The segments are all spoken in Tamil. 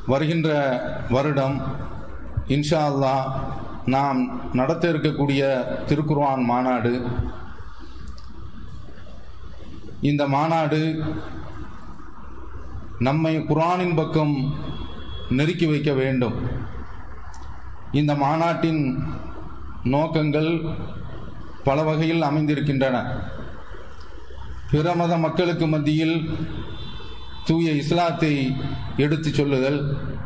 வருகின்ற வருடம் இன்ஷா அல்லாஹ் நாம் நடத்த இருக்கக்கூடிய திருக்குர்ஆன் மாநாடு இந்த மாநாடு நம்மை குர்ஆனின் பக்கம் நெருக்கி வைக்க வேண்டும் இந்த மாநாட்டின் நோக்கங்கள் பல வகையில் அமைந்திருக்கின்றன பிற மத மக்களுக்கு மத்தியில் தூய இஸ்லாத்தை எடுத்துச் சொல்லுதல்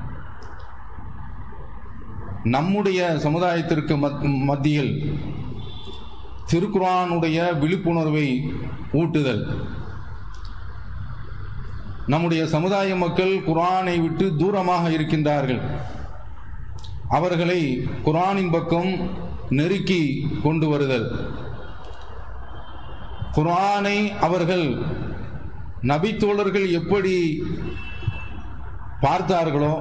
நம்முடைய சமுதாயத்திற்கு மத்- மத்தியில் திருக்குர்ஆனுடைய விழிப்புணர்வை ஊட்டுதல் நம்முடைய சமுதாய மக்கள் குர்ஆனை விட்டு தூரமாக இருக்கின்றார்கள் அவர்களை குர்ஆனின் பக்கம் நெருக்கி கொண்டு வருதல் குர்ஆனை அவர்கள் நபித்தோழர்கள் எப்படி பார்த்தார்களோ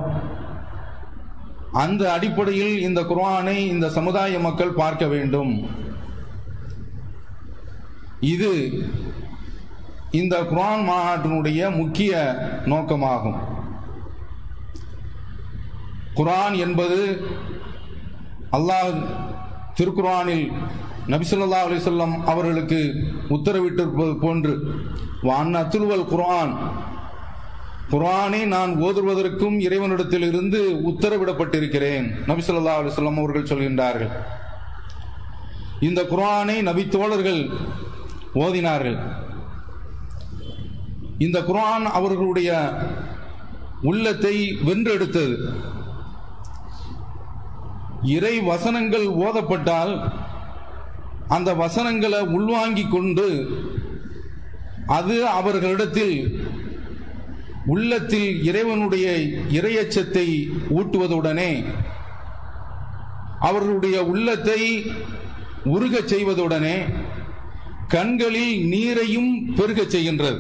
அந்த அடிப்படையில் இந்த குர்ஆனை இந்த சமுதாய மக்கள் பார்க்க வேண்டும் இது இந்த குர்ஆன் மாநாட்டினுடைய முக்கிய நோக்கமாகும் குர்ஆன் என்பது அல்லாஹ் திருக்குர்ஆனில் நபி ஸல்லல்லாஹு அலைஹி வஸல்லம் அவர்களுக்கு உத்தரவிட்டிருப்பது போன்று வான் அத்துல்வல் குர்ஆன் குர்ஆனை நான் ஓதுவதற்கும் இறைவனிடத்தில் இருந்து உத்தரவிடப்பட்டிருக்கிறேன் நபி ஸல்லல்லாஹு அலைஹி வஸல்லம் அவர்கள் சொல்கின்றார்கள் இந்த குர்ஆனை நபி தோழர்கள் ஓதினார்கள் இந்த குர்ஆன் அவர்களுடைய உள்ளத்தை வென்றெடுத்தது இறை வசனங்கள் ஓதப்பட்டால் அந்த வசனங்களை உள்வாங்கிக் கொண்டு அது அவர்களிடத்தில் உள்ளத்தில் இறைவனுடைய இரையச்சத்தை ஊட்டுவதுடனே அவர்களுடைய உள்ளத்தை உருகச் செய்வதுடனே கண்களில் நீரையும் பெருகச் செய்கின்றது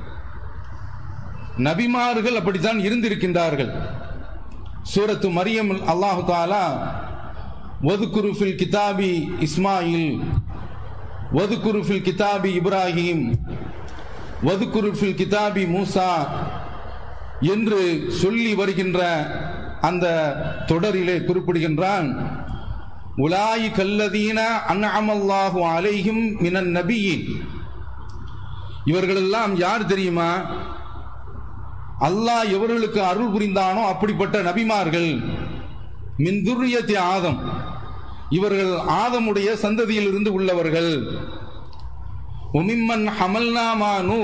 நபிமார்கள் அப்படித்தான் இருந்திருக்கின்றார்கள் சூரத்து மரியம் அல்லாஹு தாலா வதுக்குரு ஃபில் கிதாபி இஸ்மாயில் வதுக்குரு ஃபில் கிதாபி இப்ராஹிம் வதுக்குரு ஃபில் கிதாபி மூசா என்று சொல்லி வருகின்ற அந்த தொடரிலே குறிப்பிடுகின்றான் உலாயி கல்லதீன அன்அமல்லாஹு அலைஹிம் மினன் நபியின் இவர்களெல்லாம் யார் தெரியுமா அல்லாஹ் எவர்களுக்கு அருள் புரிந்தானோ அப்படிப்பட்ட நபிமார்கள் மின் துர்ரியத்தி ஆதம் இவர்கள் ஆதமுடைய சந்ததியில் இருந்து உள்ளவர்கள் உமிம்மன் ஹமல்னாமா நூ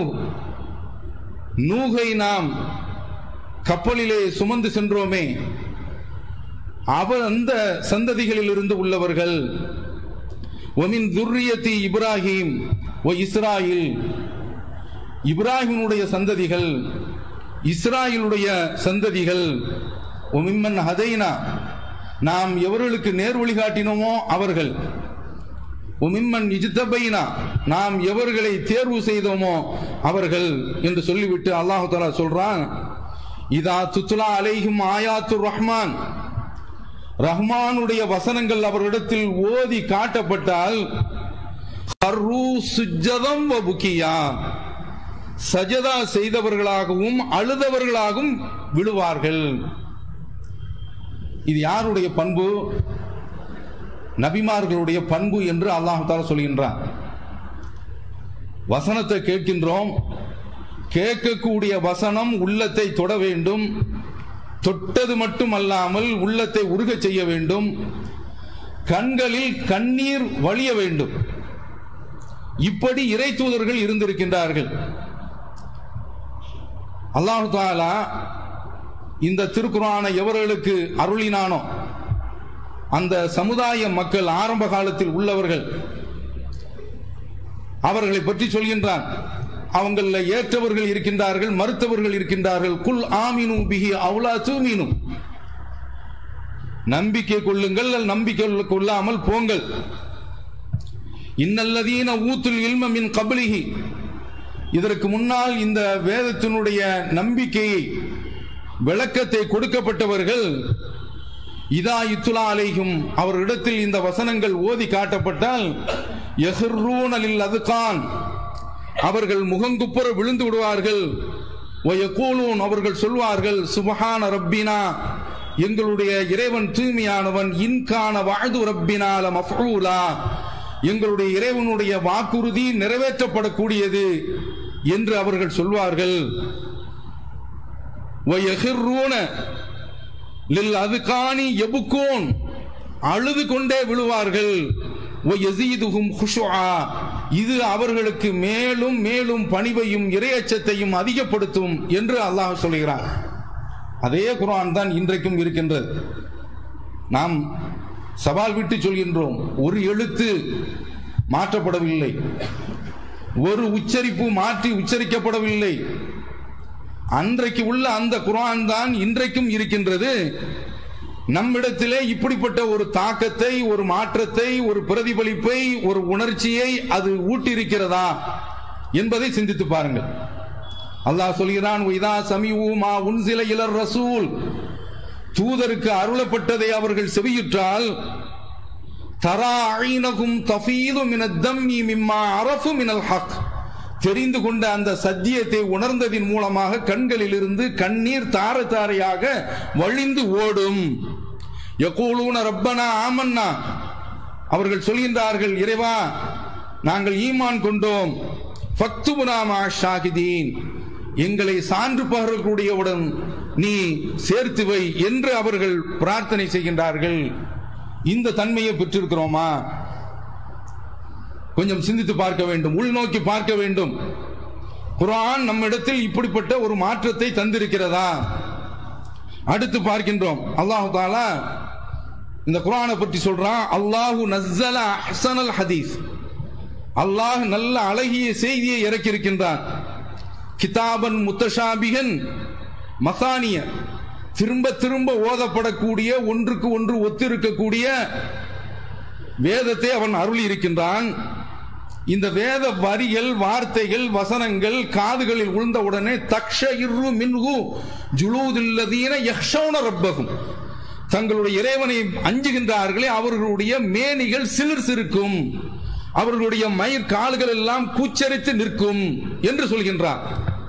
நூகை நாம் கப்பலிலே சுமந்து சென்றோமே அவர் அந்த சந்ததிகளில் இருந்து உள்ளவர்கள் ஒமின் துர்ரியத்தி இப்ராஹிம் ஒ இஸ்ராயில் இப்ராஹிமுடைய சந்ததிகள் இஸ்ராயிலுடைய சந்ததிகள் ஒமிம்மன் ஹதைனா நாம் எவர்களுக்கு நேர் வழிகாட்டினோமோ அவர்கள் உமிம்மன் இஜ்தபைனா நாம் எவர்களை தேர்வு செய்தோமோ அவர்கள் என்று சொல்லிவிட்டு அல்லாஹு தாலா சொல்றான் இதா துத்துலா அலைஹிம் ஆயாத்து ரஹ்மான் ரஹ்மானுடைய வசனங்கள் அவர்களிடத்தில் ஓதி காட்டப்பட்டால் ஹர்ரு சுஜ்ஜதம் வ புக்கியா சஜதா செய்தவர்களாகவும் அழுதவர்களாகவும் விழுவார்கள் இது யாருடைய பண்பு நபிமார்களுடைய பண்பு என்று அல்லாஹு தாலா சொல்கின்றான் வசனத்தை கேட்கின்றோம் கேட்கக்கூடிய வசனம் உள்ளத்தை தொட வேண்டும் தொட்டது மட்டும் அல்லாமல் உள்ளத்தை உருகச் செய்ய வேண்டும் கண்களில் கண்ணீர் வழிய வேண்டும் இப்படி இறை தூதர்கள் இருந்திருக்கின்றார்கள் அல்லாஹு தாலா இந்த திருக்குறானை எவர்களுக்கு அருளினானோ அந்த சமுதாய மக்கள் ஆரம்ப காலத்தில் உள்ளவர்கள் அவர்களை பற்றி சொல்கின்றான் அவங்கள ஏற்றவர்கள் இருக்கின்றார்கள் மறுத்தவர்கள் இருக்கின்றார்கள் குல் ஆமினு பிஹி அவுலா தூமினு நம்பிக்கை கொள்ளுங்கள் அல்லது நம்பிக்கை கொள்ளாமல் போங்கள் இன்னல்லதீன ஊத்துல் இல்ம மின் கபலிஹி இதற்கு முன்னால் இந்த வேதத்தினுடைய நம்பிக்கையை விளக்கத்தை கொடுக்கப்பட்டவர்கள் இதா இத்துலா அலைகும் அவரிடத்தில் இந்த வசனங்கள் ஓதி காட்டப்பட்டால் எஹ்ரூனலில் அதுகான் அவர்கள் முகங்குப்புற விழுந்து விடுவார்கள் வயக்கூலூன் அவர்கள் சொல்வார்கள் சுபஹான ரப்பினா எங்களுடைய இறைவன் தூய்மையானவன் இன்கான வாழ்து ரப்பினால மஃபூலா எங்களுடைய இறைவனுடைய வாக்குறுதி நிறைவேற்றப்படக்கூடியது என்று அவர்கள் சொல்வார்கள் வயஹிர்ரூன லில் அதுகானி எபுக்கோன் அழுது கொண்டே விழுவார்கள் வயசீதுகும் குஷுஆ இது அவர்களுக்கு மேலும் மேலும் பணிவையும் இரையச்சத்தையும் அதிகப்படுத்தும் என்று அல்லாஹ் சொல்கிறார் அதே குர்ஆன் தான் இன்றைக்கும் இருக்கின்றது நாம் சவால் விட்டு சொல்கின்றோம் ஒரு எழுத்து மாற்றப்படவில்லை ஒரு உச்சரிப்பு மாற்றி உச்சரிக்கப்படவில்லை அன்றைக்கு உள்ள அந்த குர்ஆன் தான் இன்றைக்கும் இருக்கின்றது நம்மிடத்திலே இப்படிப்பட்ட ஒரு தாக்கத்தை ஒரு மாற்றத்தை ஒரு பிரதிபலிப்பை ஒரு உணர்ச்சியை அது ஊட்டியிருக்கிறதா என்பதை சிந்தித்து பாருங்கள் அல்லாஹ் சொல்கிறான் இதா சமிவு மா உன்சில இலர் ரசூல் தூதருக்கு அருளப்பட்டதை அவர்கள் செவியுற்றால் தரா ஐனகும் தஃபீது மின தம்மி மிம்மா அரஃபு மினல் ஹக் தெரிந்து கொண்ட அந்த சத்தியத்தை உணர்ந்ததின் மூலமாக கண்களில் இருந்து கண்ணீர் தார தாரையாக வழிந்து ஓடும் யகூலூன ரப்பனா ஆமன்னா அவர்கள் சொல்கின்றார்கள் இறைவா நாங்கள் ஈமான் கொண்டோம் ஃபக்துபுனாமா ஷாகிதீன் எங்களை சான்று பகரக்கூடியவுடன் நீ சேர்த்து வை என்று அவர்கள் பிரார்த்தனை செய்கின்றார்கள் இந்த தன்மையை பெற்றிருக்கிறோமா கொஞ்சம் சிந்தித்து பார்க்க வேண்டும் உள்நோக்கி பார்க்க வேண்டும் குரான் நம்மிடத்தில் இப்படிப்பட்ட ஒரு மாற்றத்தை தந்திருக்கிறதா அடுத்து பார்க்கின்றோம் அல்லாஹு தாலா இந்த குரானை பற்றி சொல்றான் அல்லாஹு நஸ்ஸல அஹ்சனல் ஹதீஸ் அல்லாஹ் நல்ல அழகிய செய்தியை இறக்கியிருக்கின்றான் கிதாபன் முத்தஷாபிகன் மசானிய திரும்ப திரும்ப ஓதப்படக்கூடிய ஒன்றுக்கு ஒன்று ஒத்திருக்கக்கூடிய வேதத்தை அவன் அருளி இருக்கின்றான் இந்த வேத வரிகள் வார்த்தைகள் வசனங்கள் காதுகளில் விழுந்த உடனே தக்ஷ இரு மின்ஹு ஜுலூதில்லதீன யக்ஷௌன ரப்பகும் தங்களுடைய இறைவனை அஞ்சுகின்றார்களே அவர்களுடைய மேனிகள் சிலிர் சிறுக்கும் அவர்களுடைய மயிர் கால்கள் எல்லாம் கூச்சரித்து நிற்கும் என்று சொல்கின்றார்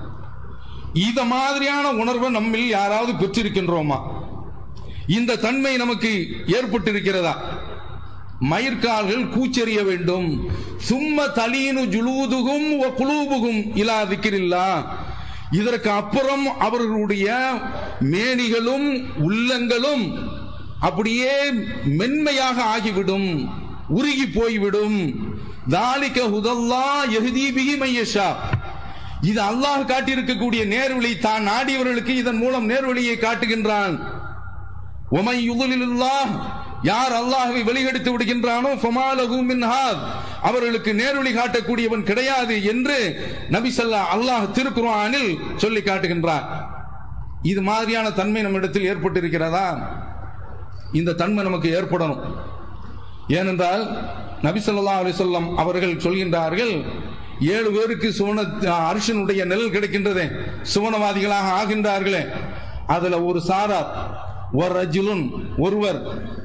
இத மாதிரியான உணர்வை நம்மில் யாராவது பெற்றிருக்கின்றோமா இந்த தன்மை நமக்கு ஏற்பட்டிருக்கிறதா மயிர்கால்கள் கூச்செறிய வேண்டும் சும்ம தலீனு ஜுலூதுகும் குலூபுகும் இலா திக்கிரில்லா இதற்கு அப்புறம் அவர்களுடைய மேனிகளும் உள்ளங்களும் அப்படியே மென்மையாக ஆகிவிடும் உருகி போய்விடும் தாலிக்க ஹுதல்லா எஹ்தீபிகி மையஷா இது அல்லாஹ் காட்டியிருக்கக்கூடிய நேர்வழி தான் நாடியவர்களுக்கு இதன் மூலம் நேர்வழியை காட்டுகின்றான் ஒமை யுகுலில்லாஹ் யார் அல்லாஹ்வை வெளியெடுத்து விடுகின்றானோ ஃபமாலஹு மின் ஹாத் அவர்களுக்கு நேர்வழி காட்டக்கூடியவன் கிடையாது என்று நபி ஸல்லா அல்லாஹ் திருக்குர்ஆனில் சொல்லி காட்டுகின்றார் இது மாதிரியான தன்மை நம்மிடத்தில் ஏற்பட்டிருக்கிறதா இந்த தன்மை நமக்கு ஏற்படணும் ஏனென்றால் நபி ஸல்லல்லாஹு அலைஹி வஸல்லம் அவர்கள் சொல்கின்றார்கள் ஏழு பேருக்கு சுவன அரிசனுடைய நெல் கிடைக்கின்றதே சுவனவாதிகளாக ஆகின்றார்களே அதுல ஒரு சாரார் ஒரு ரஜுலுன் ஒருவர்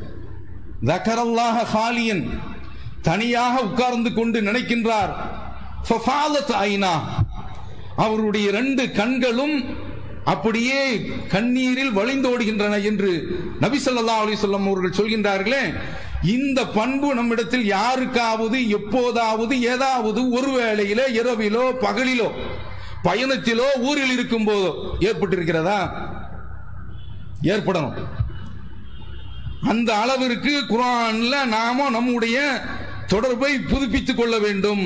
தகரல்லாக ஹாலியன் தனியாக உட்கார்ந்து கொண்டு நினைக்கின்றார் ஃபஃபாலத் ஐனா அவருடைய ரெண்டு கண்களும் அப்படியே கண்ணீரில் வழிந்தோடுகின்றன என்று நபி ஸல்லல்லாஹு அலைஹி வஸல்லம் அவர்கள் சொல்கின்றார்களே இந்த பண்பு நம்மிடத்தில் யாருக்காவது எப்போதாவது ஏதாவது ஒரு வேளையிலே இரவிலோ பகலிலோ பயணத்திலோ ஊரில் இருக்கும் போதோ ஏற்பட்டிருக்கிறதா ஏற்படணும் அந்த அளவிற்கு குரான்ல நாம நம்முடைய தொடர்பை புதுப்பித்துக் கொள்ள வேண்டும்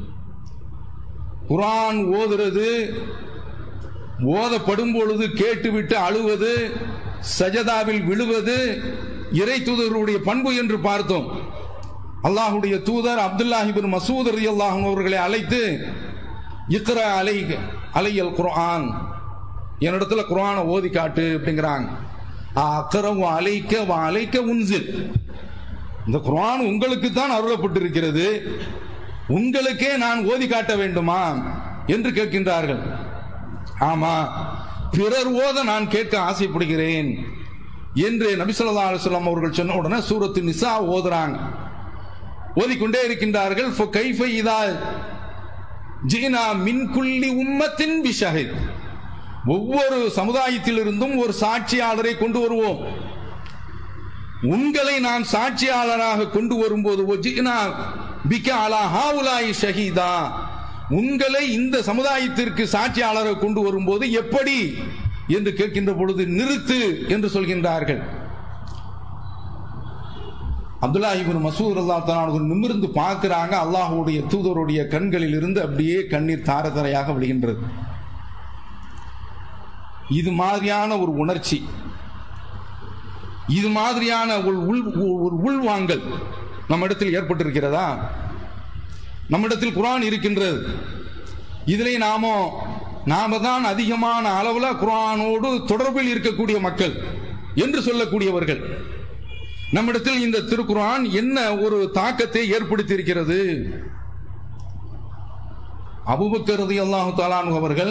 குரான் ஓதுறது ஓதப்படும் பொழுது கேட்டுவிட்டு அழுவது சஜதாவில் விழுவது இறை தூதர்களுடைய பண்பு என்று பார்த்தோம் அல்லாஹுடைய தூதர் அப்துல்லாஹிபின் மசூத் ரதி அல்லாஹும் அவர்களை அழைத்து இக்ர அலை அலையல் குர்ஆன் என்னிடத்துல குர்ஆனை ஓதி காட்டு அப்படிங்கிறாங்க அக்கரம் அலைக்க அலைக்க உன்சில் இந்த குர்ஆன் உங்களுக்கு தான் அருளப்பட்டிருக்கிறது உங்களுக்கே நான் ஓதி காட்ட வேண்டுமா என்று கேட்கின்றார்கள் ஆமா பிறர் ஓத நான் கேட்க ஆசைப்படுகிறேன் என்று நபிசல்லா அலுவலம் அவர்கள் சொன்ன உடனே சூரத்து நிசா ஓதுறாங்க ஓதிக்கொண்டே இருக்கின்றார்கள் ஜீனா மின் குல்லி உம்மத்தின் பிஷஹித் ஒவ்வொரு சமுதாயத்திலிருந்தும் ஒரு சாட்சியாளரை கொண்டு வருவோம் உங்களை நான் சாட்சியாளராக கொண்டு வரும்போது ஒஜினா பிக அலா ஹாவுலாய் ஷஹீதா உங்களை இந்த சமுதாயத்திற்கு சாட்சியாளரை கொண்டு வரும்போது எப்படி என்று கேட்கின்ற பொழுது நிறுத்து என்று சொல்கின்றார்கள் அப்துல்லா இபின் மசூத் அல்லா தான் நிமிர்ந்து பார்க்கிறாங்க அல்லாஹுடைய தூதருடைய கண்களில் இருந்து அப்படியே கண்ணீர் தாரதரையாக விழுகின்றது இது மாதிரியான ஒரு உணர்ச்சி இது மாதிரியான ஒரு உள் ஒரு உள்வாங்கல் நம்ம இடத்தில் ஏற்பட்டிருக்கிறதா நம்மிடத்தில் குரான் இருக்கின்றது இதிலே நாம நாம தான் அதிகமான அளவுல குரானோடு தொடர்பில் இருக்கக்கூடிய மக்கள் என்று சொல்லக்கூடியவர்கள் நம்மிடத்தில் இந்த திருக்குரான் என்ன ஒரு தாக்கத்தை ஏற்படுத்தி இருக்கிறது அபுபக்கரதி அல்லாஹு தாலானு அவர்கள்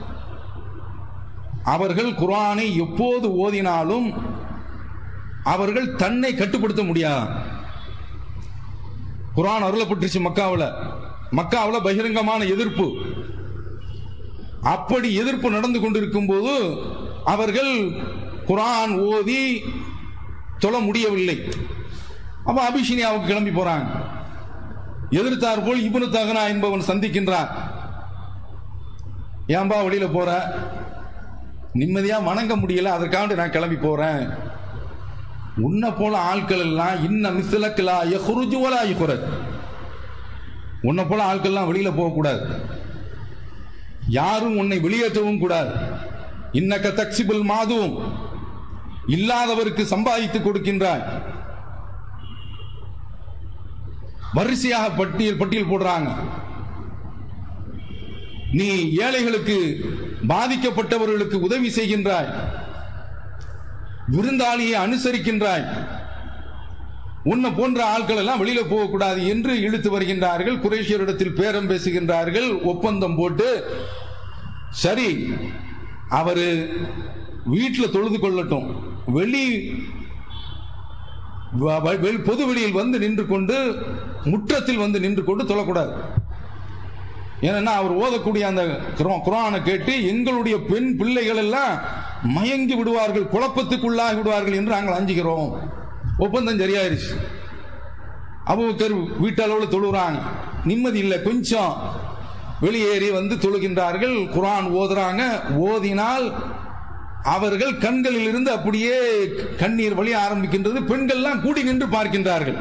அவர்கள் குரானை எப்போது ஓதினாலும் அவர்கள் தன்னை கட்டுப்படுத்த முடியாது குரான் அருளப்பட்டுருச்சு மக்காவில் மக்காவில் பகிரங்கமான எதிர்ப்பு அப்படி எதிர்ப்பு நடந்து கொண்டிருக்கும் போது அவர்கள் குரான் ஓதி தொழ முடியவில்லை அப்ப அபிஷினியாவுக்கு கிளம்பி போறாங்க எதிர்த்தார் போல் இபுனு தகனா என்பவன் சந்திக்கின்றான் ஏன்பா வெளியில போற நிம்மதியா வணங்க முடியல அதற்காக நான் கிளம்பி போறேன் உன்னை போல ஆட்கள் எல்லாம் இன்ன மிசிலக்கலா எஹுருஜுவலா இஹுரத் உன்னை போல ஆட்கள்லாம் வெளியில போகக்கூடாது யாரும் உன்னை வெளியேற்றவும் கூடாது இன்னக்க தக்சிபுல் மாதுவும் இல்லாதவருக்கு சம்பாதித்து கொடுக்கின்றாய் வரிசையாக பட்டியல் பட்டியல் போடுறாங்க நீ ஏழைகளுக்கு பாதிக்கப்பட்டவர்களுக்கு உதவி செய்கின்றாய் விருந்தாளியை அனுசரிக்கின்றாய் உன்னை போன்ற ஆட்கள் எல்லாம் வெளியில போகக்கூடாது என்று இழுத்து வருகின்றார்கள் குரேஷியரிடத்தில் பேரம் பேசுகின்றார்கள் ஒப்பந்தம் போட்டு சரி அவரு வீட்டில் தொழுது கொள்ளட்டும் வெளி வ- வ- வெளி- பொது வெளியில் வந்து நின்று கொண்டு முற்றத்தில் வந்து நின்று கொண்டு தொழக்கூடாது ஏன்னா அவர் ஓதக்கூடிய அந்த குரா- குரானை கேட்டு எங்களுடைய பெண் பிள்ளைகள் எல்லாம் மயங்கி விடுவார்கள் குழப்பத்துக்குள்ளாகி விடுவார்கள் என்று நாங்கள் அஞ்சுகிறோம் ஒப்பந்தம் சரியாயிருச்சு அபுபக்கர் வீட்டளவில் தொழுகிறாங்க நிம்மதி இல்லை கொஞ்சம் வெளியேறி வந்து தொழுகின்றார்கள் குரான் ஓதுறாங்க ஓதினால் அவர்கள் கண்களில் இருந்து அப்படியே கண்ணீர் வழி ஆரம்பிக்கின்றது பெண்கள்லாம் கூடி நின்று பார்க்கின்றார்கள்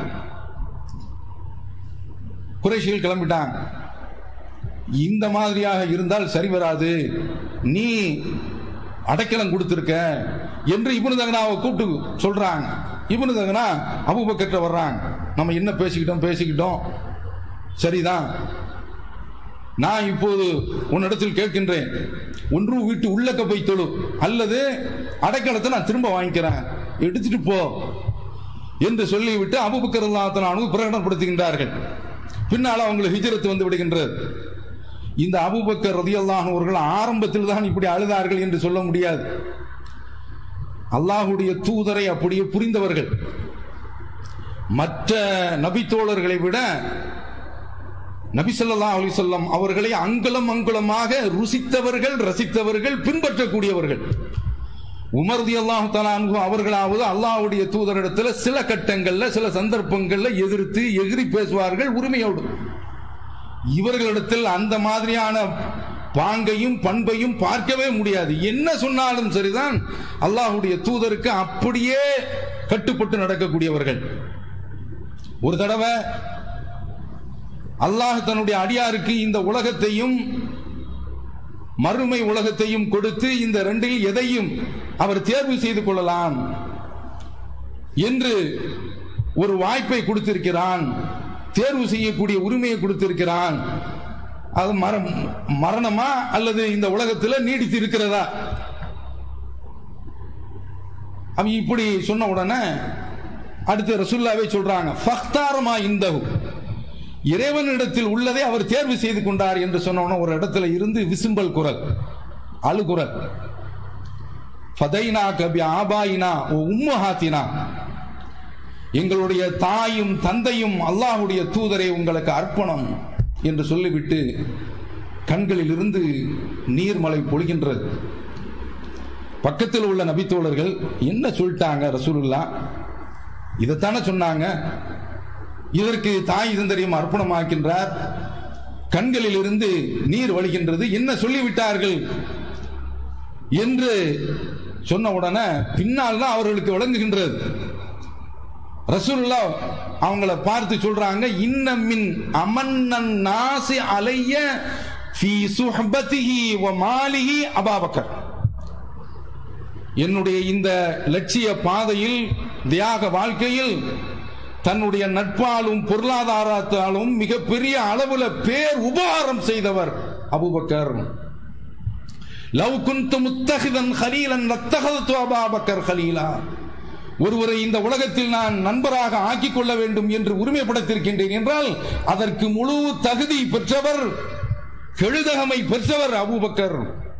குறைஷிகள் கிளம்பிட்டாங்க இந்த மாதிரியாக இருந்தால் சரி வராது நீ அடைக்கலம் கொடுத்திருக்க என்று இப்னு தகனாவை கூப்பிட்டு சொல்றாங்க இப்னு தகனா அபூபக்கர்ட்ட வர்றாங்க நம்ம என்ன பேசிக்கிட்டோம் பேசிக்கிட்டோம் சரிதான் நான் இப்போது உன்னிடத்தில் கேட்கின்றேன் ஒன்று வீட்டு உள்ளக்க போய் தொழு அல்லது அடைக்கலத்தை நான் திரும்ப வாங்கிக்கிறேன் எடுத்துட்டு போ என்று சொல்லிவிட்டு அபுபக்கர் அல்லாத்தனானு பிரகடனப்படுத்துகின்றார்கள் பின்னால் அவங்களுக்கு ஹிஜரத்து வந்து விடுகின்றது இந்த அபுபக்கர் ரதியல்லாஹு அவர்கள் ஆரம்பத்தில் தான் இப்படி அழுதார்கள் என்று சொல்ல முடியாது அல்லாஹுடைய தூதரை அப்படியே புரிந்தவர்கள் மற்ற நபித்தோழர்களை விட நபி ஸல்லல்லாஹு அலைஹி வஸல்லம் அவர்களை அங்குலம் அங்குலமாக ருசித்தவர்கள் ரசித்தவர்கள் பின்பற்றக்கூடியவர்கள் உமர் ரலியல்லாஹு தஆலா அன்ஹு அவர்களாவது அல்லாஹ்வுடைய தூதரிடத்துல சில கட்டங்கள்ல சில சந்தர்ப்பங்கள்ல எதிர்த்து எகிரி பேசுவார்கள் உரிமையோடு இவர்களிடத்தில் அந்த மாதிரியான பாங்கையும் பண்பையும் பார்க்கவே முடியாது என்ன சொன்னாலும் சரிதான் அல்லாஹ்வுடைய தூதருக்கு அப்படியே கட்டுப்பட்டு நடக்கக்கூடியவர்கள் ஒரு தடவை அல்லாஹ் தன்னுடைய அடியாருக்கு இந்த உலகத்தையும் மறுமை உலகத்தையும் கொடுத்து இந்த ரெண்டில் எதையும் அவர் தேர்வு செய்து கொள்ளலாம் என்று ஒரு வாய்ப்பை கொடுத்திருக்கிறான் தேர்வு செய்யக்கூடிய உரிமையை கொடுத்திருக்கிறான் அது மர மரணமா அல்லது இந்த உலகத்தில் நீடித்து இருக்கிறதா அவன் இப்படி சொன்ன உடனே அடுத்து ரசுல்லாவே சொல்றாங்க ஃபக்தாரமா இந்தகு இறைவனிடத்தில் உள்ளதை அவர் தேர்வு செய்து கொண்டார் என்று சொன்ன உடனே ஒரு இடத்துல இருந்து விசும்பல் குரல் அழுகுரல் ஃபதைனா கபி ஆபாயினா ஓ உம்மஹாத்தினா எங்களுடைய தாயும் தந்தையும் அல்லாஹ்வுடைய தூதரை உங்களுக்கு அர்ப்பணம் என்று சொல்லிவிட்டு கண்களில் இருந்து நீர்மலை பொழிகின்றது பக்கத்தில் உள்ள நபித்தோழர்கள் என்ன சொல்லிட்டாங்க ரசூலுல்லா இதைத்தானே சொன்னாங்க இதற்கு தாய் தந்தரியம் அர்ப்பணமாக்கின்றார் கண்களில் இருந்து நீர் வழிகின்றது என்ன சொல்லிவிட்டார்கள் என்று சொன்ன உடனே பின்னால் தான் அவர்களுக்கு விளங்குகின்றது ரசூலுல்லா அவங்கள பார்த்து சொல்றாங்க இன்னமின் அமன்னன் நாசி அலைய ஃபீ சுஹ்பதிஹி வ மாலிஹி அபாபக்கர் என்னுடைய இந்த லட்சிய பாதையில் தியாக வாழ்க்கையில் தன்னுடைய நட்பாலும் பொருளாதாரத்தாலும் மிகப்பெரிய அளவுல பேர் உபகாரம் செய்தவர் அபூபக்கர் லவ் குந்து முத்தகிதன் ஹலீலன் ரத்தகத்து அபாபக்கர் ஹலீலா ஒருவரை இந்த உலகத்தில் நான் நண்பராக ஆக்கிக் கொள்ள வேண்டும் என்று உரிமைப்படுத்திருக்கின்றேன் என்றால் அதற்கு முழு தகுதி பெற்றவர் கெழுதகமை பெற்றவர் அபூபக்கர்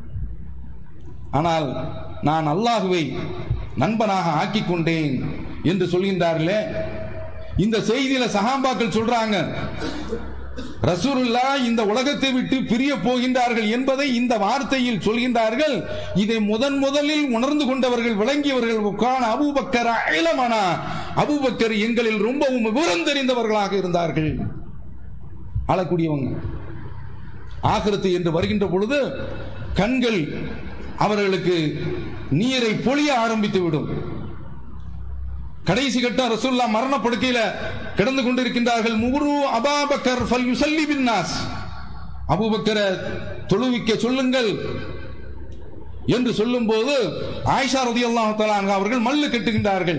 ஆனால் நான் அல்லாஹுவை நண்பனாக ஆக்கிக் கொண்டேன் என்று சொல்கின்றார்களே இந்த செய்தியில சகாபாக்கள் சொல்றாங்க ரசூலுல்லா இந்த உலகத்தை விட்டு பிரிய போகின்றார்கள் என்பதை இந்த வார்த்தையில் சொல்கின்றார்கள் இதை முதன் முதலில் உணர்ந்து கொண்டவர்கள் விளங்கியவர்கள் உட்கான அபூபக்கர் இளமனா அபூபக்கர் எங்களில் ரொம்பவும் விவரம் தெரிந்தவர்களாக இருந்தார்கள் ஆளக்கூடியவங்க ஆகிரத்து என்று வருகின்ற பொழுது கண்கள் அவர்களுக்கு நீரை பொழிய ஆரம்பித்து விடும் கடைசி கட்டம் ரசூல்லா மரணப்படுக்கையில கிடந்து கொண்டிருக்கின்றார்கள் முரு அபாபக்கர் ஃபல் யுசல்லி பின் நாஸ் அபூபக்கரை தொழுவிக்க சொல்லுங்கள் என்று சொல்லும்போது ஆயிஷா ரதியல்லாஹு தஆலா அன்ஹா அவர்கள் மல்லு கட்டுகின்றார்கள்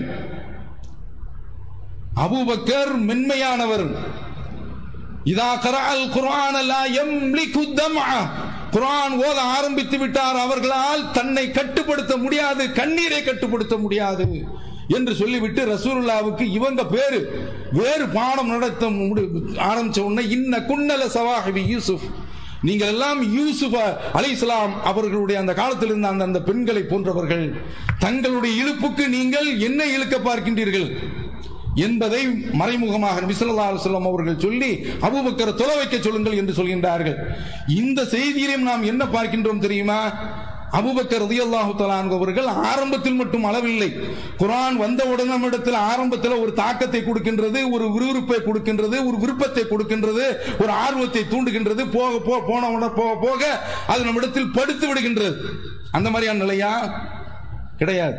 அபூபக்கர் மென்மையானவர் இதா கரஅல் குர்ஆன லா யம்லிகு தம்அ குர்ஆன் ஓத ஆரம்பித்து விட்டார் அவர்களால் தன்னை கட்டுப்படுத்த முடியாது கண்ணீரை கட்டுப்படுத்த முடியாது என்று சொல்லிவிட்டு ரசூலுல்லாவுக்கு இவங்க பேரு வேறு பாடம் நடத்த முடி- ஆரம்பிச்ச உடனே இன்ன குன்னல சவாஹிபி யூசுப் நீங்கள் எல்லாம் யூசுப் அலைஹிஸ்ஸலாம் அவர்களுடைய அந்த காலத்தில் இருந்த அந்த அந்த பெண்களை போன்றவர்கள் தங்களுடைய இழுப்புக்கு நீங்கள் என்ன இழுக்க பார்க்கின்றீர்கள் என்பதை மறைமுகமாக நபி ஸல்லல்லாஹு அலைஹி வஸல்லம் அவர்கள் சொல்லி அபூபக்கரை தொலை வைக்க சொல்லுங்கள் என்று சொல்கின்றார்கள் இந்த செய்தியிலும் நாம் என்ன பார்க்கின்றோம் தெரியுமா அபூபக்கர் ரலியல்லாஹு தஆலா அன்ஹு அவர்கள் ஆரம்பத்தில் மட்டும் அளவில்லை குர்ஆன் வந்தவுடன் நம்மிடத்தில் ஆரம்பத்தில் ஒரு தாக்கத்தை கொடுக்கின்றது ஒரு விறுவிறுப்பை கொடுக்கின்றது ஒரு விருப்பத்தை கொடுக்கின்றது ஒரு ஆர்வத்தை தூண்டுகின்றது போக போக போன உடனே போக போக அது நம்மிடத்தில் படுத்து விடுகின்றது அந்த மாதிரியான நிலையா கிடையாது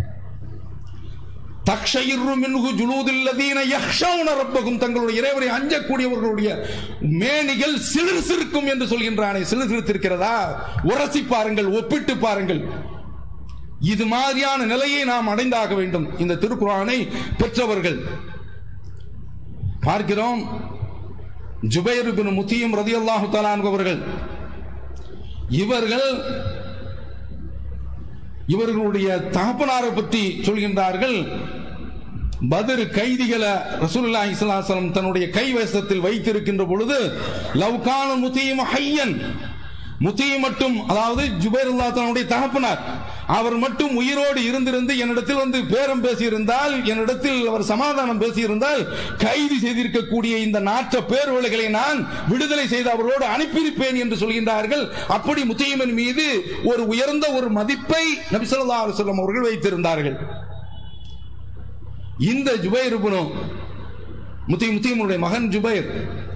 தக்ஷயிரு மின்ஹு ஜுலூதில்லதீன யக்ஷௌன ரப்பகும் தங்களுடைய இறைவனை அஞ்சக்கூடியவர்களுடைய மேனிகள் சிலிர் சிறுக்கும் என்று சொல்கின்றானே சிலிர் சிறுத்திருக்கிறதா உரசி பாருங்கள் ஒப்பிட்டு பாருங்கள் இது மாதிரியான நிலையை நாம் அடைந்தாக வேண்டும் இந்த திருக்குறானை பெற்றவர்கள் பார்க்கிறோம் ஜுபைர் பின் முத்தியும் ரதியல்லாஹு தஆலா அவர்கள் இவர்கள் இவர்களுடைய தகப்பனாரை பற்றி சொல்கின்றார்கள் பதர் கைதிகளை ரசூலுல்லாஹி ஸல்லல்லாஹு அலைஹி வஸல்லம் தன்னுடைய கைவசத்தில் வைத்திருக்கின்ற பொழுது லவ்கான முத்தீம் ஹையன் முத்தி மட்டும் அதாவது ஜுபைர் தன்னுடைய தகப்பனார் அவர் மட்டும் உயிரோடு இருந்திருந்து என்னிடத்தில் வந்து பேரம் பேசியிருந்தால் என்னிடத்தில் அவர் சமாதானம் பேசியிருந்தால் கைது செய்திருக்கக்கூடிய இந்த நாற்ற பேர்வழிகளை நான் விடுதலை செய்து அவர்களோடு அனுப்பியிருப்பேன் என்று சொல்கின்றார்கள் அப்படி முத்தையமன் மீது ஒரு உயர்ந்த ஒரு மதிப்பை நபி ஸல்லல்லாஹு அலைஹி வஸல்லம் அவர்கள் வைத்திருந்தார்கள் இந்த ஜுபைர் இப்னு முத்தி முத்தியமுடைய மகன் ஜுபைர்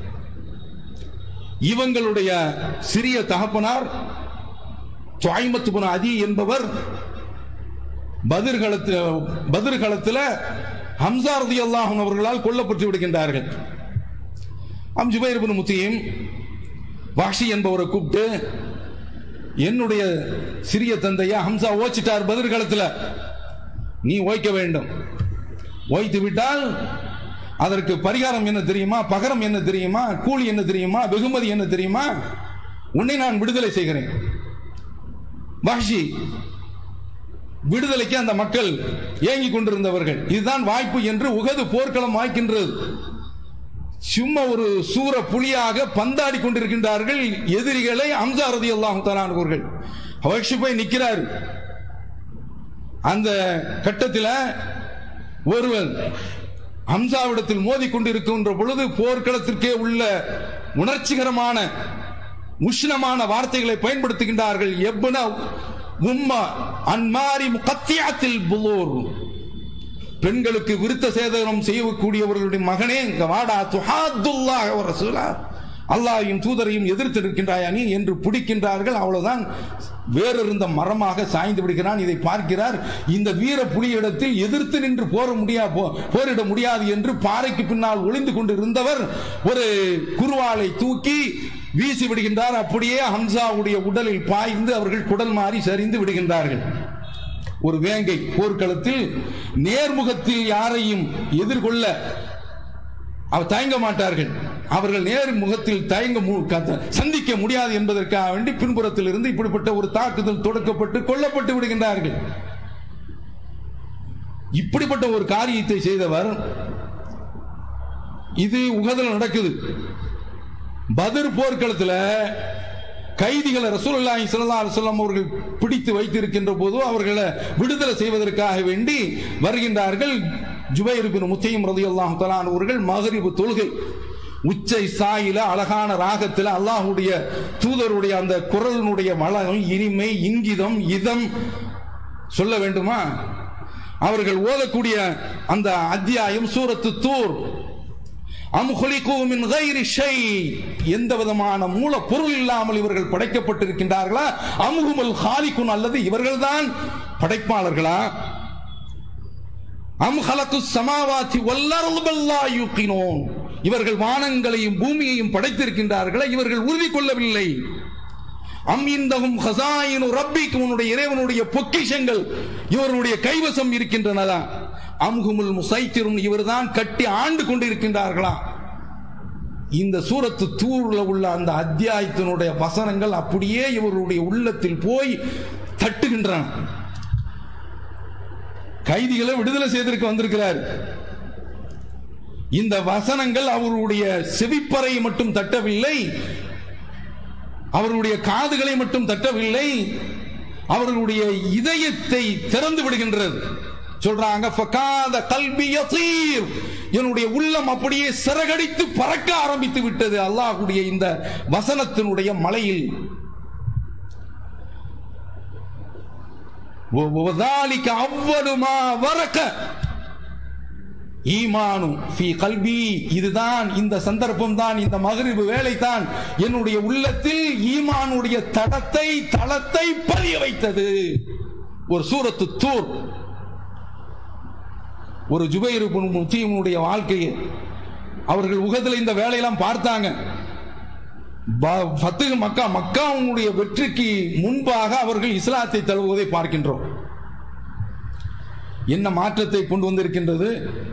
இவங்களுடைய சிறிய தகப்பனார் துவாய்மத்து புன அதி என்பவர் பதிர்களத்தில் பதிர்களத்தில் ஹம்சா ரதி அல்லாஹன் அவர்களால் கொல்லப்பட்டு விடுகின்றார்கள் அம் ஜுபைர் இப்னு முத்தியும் வாஷி என்பவரை கூப்பிட்டு என்னுடைய சிறிய தந்தையா ஹம்சா ஓச்சிட்டார் பதிர்களத்தில் நீ ஓய்க்க வேண்டும் ஓய்த்து விட்டால் அதற்கு பரிகாரம் என்ன தெரியுமா பகரம் என்ன தெரியுமா கூலி என்ன தெரியுமா வெகுமதி என்ன தெரியுமா உன்னை நான் விடுதலை செய்கிறேன் வாஷி விடுதலைக்கு அந்த மக்கள் ஏங்கிக் கொண்டிருந்தவர்கள் இதுதான் வாய்ப்பு என்று உகது போர்க்களம் வாய்க்கின்றது சும்மா ஒரு சூர புலியாக பந்தாடி கொண்டிருக்கின்றார்கள் எதிரிகளை அம்சாரதி அல்லாஹு அவர்கள் அவர்ஷி போய் நிற்கிறார் அந்த கட்டத்தில் ஒருவன் ஹம்சாவிடத்தில் மோதி கொண்டிருக்கின்ற பொழுது போர்க்களத்திற்கே உள்ள உணர்ச்சிகரமான உஷ்ணமான வார்த்தைகளை பயன்படுத்துகின்றார்கள் எவ்வன உம்மா அன்மாரி முகத்தியாத்தில் புலூர் பெண்களுக்கு விருத்த சேதனம் செய்யக்கூடியவர்களுடைய மகனே இங்க வாடா துஹாத்துல்லாஹ் வ ரசூலா அல்லாஹ்வையும் தூதரையும் எதிர்த்து நிற்கின்றாயா நீ என்று பிடிக்கின்றார்கள் அவ்வளவுதான் வேறொருந்த மரமாக சாய்ந்து விடுகிறான் இதை பார்க்கிறார் இந்த வீர புலியிடத்தில் எதிர்த்து நின்று போர முடியா போ- போரிட முடியாது என்று பாறைக்கு பின்னால் ஒளிந்து கொண்டு இருந்தவர் ஒரு குருவாலை தூக்கி வீசி விடுகின்றார் அப்படியே ஹம்சாவுடைய உடலில் பாய்ந்து அவர்கள் குடல் மாறி சரிந்து விடுகின்றார்கள் ஒரு வேங்கை போர்க்களத்தில் நேர்முகத்தில் யாரையும் எதிர்கொள்ள அவர் தயங்க மாட்டார்கள் அவர்கள் நேர் முகத்தில் தயங்க மு- க- சந்திக்க முடியாது என்பதற்காக வேண்டி பின்புறத்தில் இருந்து இப்படிப்பட்ட ஒரு தாக்குதல் தொடுக்கப்பட்டு கொல்லப்பட்டு விடுகின்றார்கள் இப்படிப்பட்ட ஒரு காரியத்தை செய்தவர் இது உகதில் நடக்குது பதர் போர்க்களத்துல கைதிகளை ரசூலுல்லாஹி ஸல்லல்லாஹு அலைஹி வஸல்லம் அவர்கள் பிடித்து வைத்திருக்கின்ற போது அவர்களை விடுதலை செய்வதற்காக வேண்டி வருகின்றார்கள் ஜுபைர் பின் முத்தையும் ரலியல்லாஹு தஆலா அவர்கள் மகரிபு தொழுகை உச்சை சாயில அழகான ராகத்தில் அல்லாஹ்வுடைய தூதருடைய அந்த குரலினுடைய வளம் இனிமை இங்கிதம் இதம் சொல்ல வேண்டுமா அவர்கள் ஓதக்கூடிய அந்த அத்தியாயம் சூரத்து தூர் அம் ஹுலிகு மின் கைரி ஷை எந்த விதமான மூல பொருள் இல்லாமல் இவர்கள் படைக்கப்பட்டிருக்கின்றார்களா அம்ஹுமல் ஹாலிகுன் அல்லது இவர்கள்தான் படைப்பாளர்களா அம் ஹலக்கு சமாவாத்தி வல்லருள் பல்லா யூக்கினோன் இவர்கள் வானங்களையும் பூமியையும் படைத்திருக்கின்றார்களா இவர்கள் உறுதி கொள்ளவில்லை அம் இந்தகும் ஹசாயினு ரப்பிக்கு உன்னுடைய இறைவனுடைய பொக்கிஷங்கள் இவருடைய கைவசம் இருக்கின்றனதா அம்ஹுமுல் முசைத்திரும் இவர்தான் கட்டி ஆண்டு கொண்டிருக்கின்றார்களா இந்த சூரத்து தூர்ல உள்ள அந்த அத்தியாயத்தினுடைய வசனங்கள் அப்படியே இவருடைய உள்ளத்தில் போய் தட்டுகின்றன கைதிகளை விடுதலை செய்திருக்க வந்திருக்கிறார் இந்த வசனங்கள் அவருடைய செவிப்பறை மட்டும் தட்டவில்லை அவர்களுடைய காதுகளை மட்டும் தட்டவில்லை அவர்களுடைய இதயத்தை திறந்து விடுகின்றது சொல்றாங்க ஃபகாத கல்பி யசீர் என்னுடைய உள்ளம் அப்படியே சிறகடித்து பறக்க ஆரம்பித்து விட்டது அல்லாஹ்வுடைய இந்த வசனத்தினுடைய மலையில் وذلك أول ما ورق ஈமானு ஃபி கல்வி இதுதான் இந்த சந்தர்ப்பம் தான் இந்த மகரிபு வேலை தான் என்னுடைய உள்ளத்தில் ஈமானுடைய தடத்தை தளத்தை பதிய வைத்தது ஒரு சூரத்து தூர் ஒரு ஜுபைர் முத்தீமுடைய வாழ்க்கையை அவர்கள் உகத்தில் இந்த வேலையெல்லாம் பார்த்தாங்க ப- ஃபத்துஹ் மக்கா மக்காவுடைய வெற்றிக்கு முன்பாக அவர்கள் இஸ்லாத்தை தழுவுவதை பார்க்கின்றோம் என்ன மாற்றத்தை கொண்டு வந்திருக்கின்றது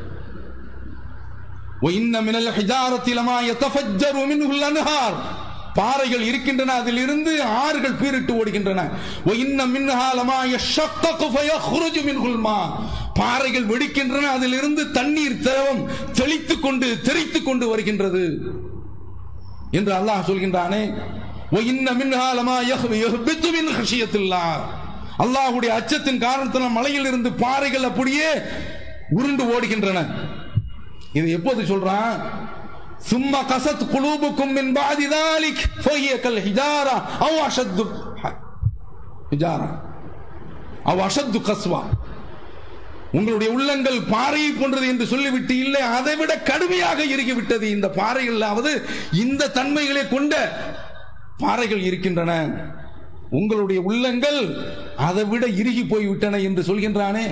وَإِنَّ مِنَ الْحِجَارَةِ لَمَا يَتَفَجَّرُ مِنْهُ الْأَنْهَارُ பாறைகள் இருக்கின்றன அதிலிருந்து ஆறுகள் பீரிட்டு ஓடுகின்றன وَإِنَّ مِنْهَا لَمَا يَشَّقَّقُ فَيَخْرُجُ مِنْهُ الْمَاءُ பாறைகள் வெடிக்கின்றன அதிலிருந்து தண்ணீர் திரவம் தெளித்துக் கொண்டு தெரித்துக் கொண்டு வருகின்றது என்று அல்லாஹ் சொல்கின்றானே وَإِنَّ مِنْهَا لَمَا يَخْبِ- يَهْبِطُ مِنْ خَشْيَةِ اللَّهِ அல்லாஹ்வுடைய அச்சத்தின் காரணத்தினால் மலையில் இருந்து பாறைகள் அப்படியே உருண்டு ஓடுகின்றன இது எப்போது சொல்றான் சும்மா கசத் குலூபுக்கும் மின் பாதி தாலிக் ஃபஹிய கல் ஹிஜாரா அவ் அஷத்து ஹிஜாரா அவ் அஷத்து கஸ்வா உங்களுடைய உள்ளங்கள் பாறையை போன்றது என்று சொல்லிவிட்டு இல்லை அதை விட கடுமையாக இறுகிவிட்டது இந்த பாறைகளாவது இந்த தன்மைகளை கொண்ட பாறைகள் இருக்கின்றன உங்களுடைய உள்ளங்கள் அதை விட இறுகி போய்விட்டன என்று சொல்கின்றானே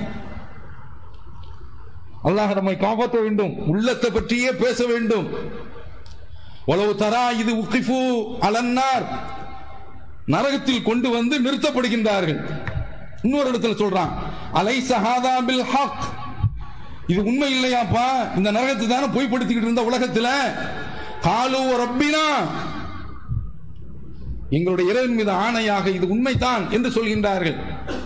அல்லாஹ் நம்மை காப்பாற்ற வேண்டும் உள்ளத்தை பற்றியே பேச வேண்டும் உளவு தரா இது உக்கிஃபு அலன்னார் நரகத்தில் கொண்டு வந்து நிறுத்தப்படுகின்றார்கள் இன்னொரு இடத்துல சொல்றான் அலை சஹாதா பில் ஹக் இது உண்மை இல்லையாப்பா இந்த நரகத்தை தானே பொய்ப்படுத்திக்கிட்டு இருந்த உலகத்துல காலு ரப்பினா எங்களுடைய இறைவன் மீது ஆணையாக இது உண்மைதான் என்று சொல்கின்றார்கள்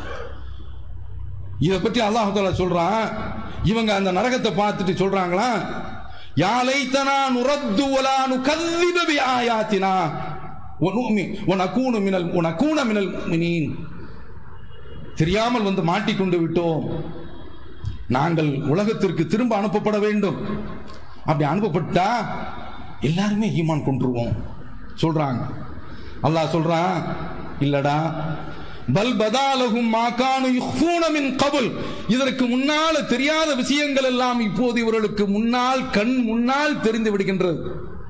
இதை பற்றி அல்லாஹ் தாலா சொல்றான் இவங்க அந்த நரகத்தை பார்த்துட்டு சொல்றாங்களா யாலைத்தனா நுரத்து வலானு கல்லிப பி ஆயாத்தினா ஒனுமி உனக்கூனு மினல் உனக்கூன மினல் முஃமினீன் தெரியாமல் வந்து மாட்டிக்கொண்டு விட்டோம் நாங்கள் உலகத்திற்கு திரும்ப அனுப்பப்பட வேண்டும் அப்படி அனுப்பப்பட்டா எல்லாருமே ஈமான் கொண்டுருவோம் சொல்றாங்க அல்லாஹ் சொல்றான் இல்லடா பல் பதாலகும் மாகானு யுஹ்ஃபூன மின் கபுல் இதற்கு முன்னால் தெரியாத விஷயங்கள் எல்லாம் இப்போது இவர்களுக்கு முன்னால் கண் முன்னால் தெரிந்து விடுகின்றது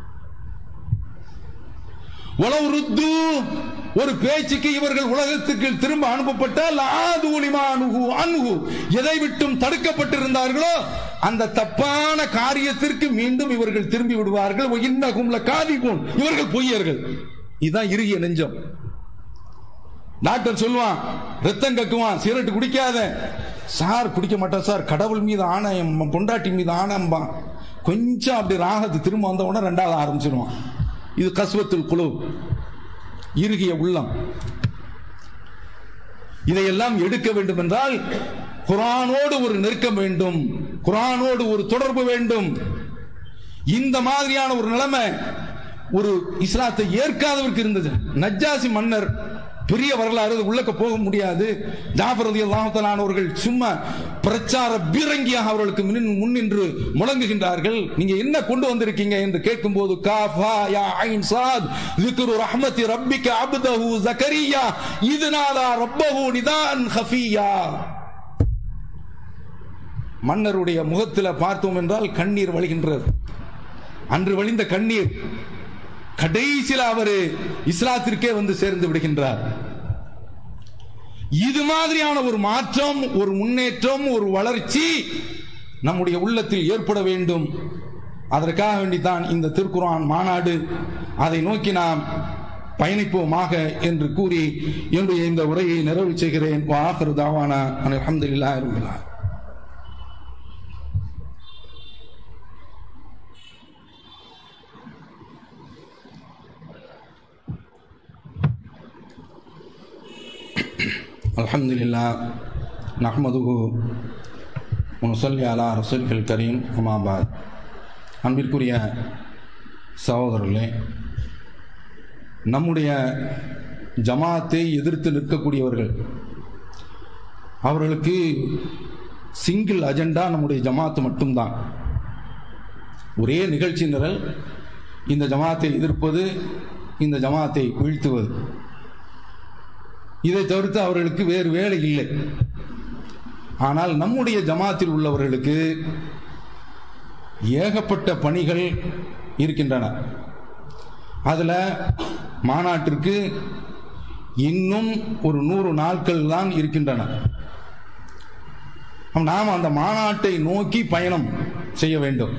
உளவு ருத்து ஒரு பேச்சுக்கு இவர்கள் உலகத்துக்கு திரும்ப அனுப்பப்பட்டால் ஆதூலிமா அணுகு அணுகு எதை விட்டும் தடுக்கப்பட்டிருந்தார்களோ அந்த தப்பான காரியத்திற்கு மீண்டும் இவர்கள் திரும்பி விடுவார்கள் இன்னகும்ல காதிபோன் இவர்கள் பொய்யர்கள் இதுதான் இறுகிய நெஞ்சம் டாக்டர் சொல்லுவான் ரத்தம் கக்குவான் சிகரெட் குடிக்காத சார் குடிக்க மாட்டேன் சார் கடவுள் மீது ஆணை என் பொண்டாட்டி மீது ஆணைம்பான் கொஞ்சம் அப்படி ராகத்து திரும்ப வந்த உடனே ரெண்டாவது ஆரம்பிச்சிருவான் இது கஸ்வத்துல் குழு இறுகிய உள்ளம் இதையெல்லாம் எடுக்க வேண்டும் என்றால் குரானோடு ஒரு நெருக்கம் வேண்டும் குரானோடு ஒரு தொடர்பு வேண்டும் இந்த மாதிரியான ஒரு நிலைமை ஒரு இஸ்லாத்தை ஏற்காதவருக்கு இருந்தது நஜ்ஜாசி மன்னர் பெரிய வரலாறு அது உள்ளக்க போக முடியாது ஜாஃபர் அலி அல்லாஹலானவர்கள் சும்மா பிரச்சார பீரங்கியாக அவர்களுக்கு முன் முன்னின்று முழங்குகின்றார்கள் நீங்க என்ன கொண்டு வந்திருக்கீங்க என்று கேட்கும்போது காஃபா யா ஐன் சாத் ذكر رحمة ربك عبده زكريا إذ نادى ربه نداء خفيا மன்னருடைய முகத்தில் பார்த்தோம் என்றால் கண்ணீர் வழிகின்றது அன்று வழிந்த கண்ணீர் கடைசியில் அவர் இஸ்லாத்திற்கே வந்து சேர்ந்து விடுகின்றார் இது மாதிரியான ஒரு மாற்றம் ஒரு முன்னேற்றம் ஒரு வளர்ச்சி நம்முடைய உள்ளத்தில் ஏற்பட வேண்டும் அதற்காக வேண்டித்தான் இந்த திருக்குரான் மாநாடு அதை நோக்கி நாம் பயணிப்போமாக என்று கூறி என்னுடைய இந்த உரையை நிறைவு செய்கிறேன் வாஹர் தாவானா அலமதுல்லா இருக்கலாம் الحمد لله نحمده ونصلي على رسوله الكريم அம்மா பாத் அன்பிற்குரிய சகோதரர்களே நம்முடைய ஜமாத்தை எதிர்த்து நிற்கக்கூடியவர்கள் அவர்களுக்கு சிங்கிள் அஜெண்டா நம்முடைய ஜமாத்து மட்டும்தான் ஒரே நிகழ்ச்சி நிரல் இந்த ஜமாத்தை எதிர்ப்பது இந்த ஜமாத்தை வீழ்த்துவது இதை தவிர்த்து அவர்களுக்கு வேறு வேலை இல்லை ஆனால் நம்முடைய ஜமாத்தில் உள்ளவர்களுக்கு ஏகப்பட்ட பணிகள் இருக்கின்றன அதில் மாநாட்டிற்கு இன்னும் ஒரு நூறு நாட்கள் தான் இருக்கின்றன நாம் அந்த மாநாட்டை நோக்கி பயணம் செய்ய வேண்டும்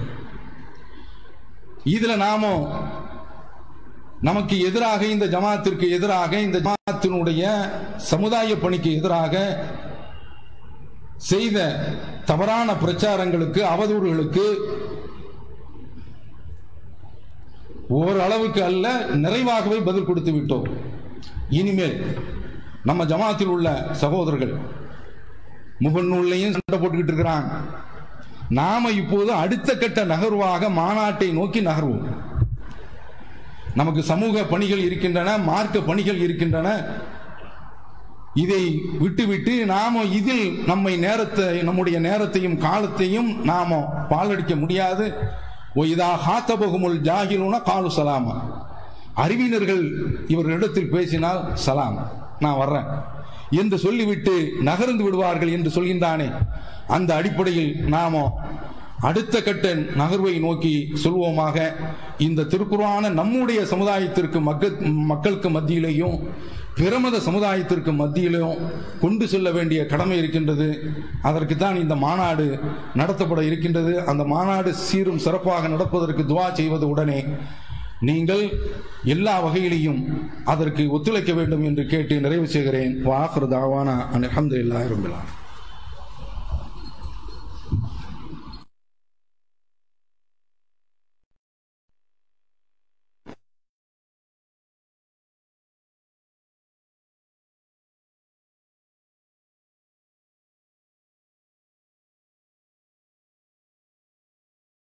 இதில் நாம நமக்கு எதிராக இந்த ஜமாத்திற்கு எதிராக இந்த ஜமாத்தினுடைய சமுதாய பணிக்கு எதிராக செய்த தவறான பிரச்சாரங்களுக்கு அவதூறுகளுக்கு ஓரளவுக்கு அல்ல நிறைவாகவே பதில் கொடுத்து விட்டோம் இனிமேல் நம்ம ஜமாத்தில் உள்ள சகோதரர்கள் முகநூல்லையும் சண்டை போட்டுக்கிட்டு இருக்கிறாங்க நாம இப்போது அடுத்த கட்ட நகர்வாக மாநாட்டை நோக்கி நகர்வோம் நமக்கு சமூக பணிகள் இருக்கின்றன மார்க்க பணிகள் இருக்கின்றன இதை விட்டுவிட்டு நாம இதில் நம்மை நேரத்தை நம்முடைய நேரத்தையும் காலத்தையும் நாம பாலடிக்க முடியாது இதா ஹாத்தபகுமுல் ஜாகிலுன காலு சலாமா அறிவினர்கள் இவர்களிடத்தில் பேசினால் சலாம் நான் வர்றேன் என்று சொல்லிவிட்டு நகர்ந்து விடுவார்கள் என்று சொல்கின்றானே அந்த அடிப்படையில் நாம அடுத்த கட்ட நகர்வை நோக்கி சொல்வோமாக இந்த திருக்குறான நம்முடைய சமுதாயத்திற்கு மக்கள் மக்களுக்கு மத்தியிலேயும் பிரமத சமுதாயத்திற்கு மத்தியிலும் கொண்டு செல்ல வேண்டிய கடமை இருக்கின்றது அதற்கு தான் இந்த மாநாடு நடத்தப்பட இருக்கின்றது அந்த மாநாடு சீரும் சிறப்பாக நடப்பதற்கு துவா செய்வது உடனே நீங்கள் எல்லா வகையிலையும் அதற்கு ஒத்துழைக்க வேண்டும் என்று கேட்டு நிறைவு செய்கிறேன் வாஹர் தாவானா அலமதுல்லா இருக்கலாம்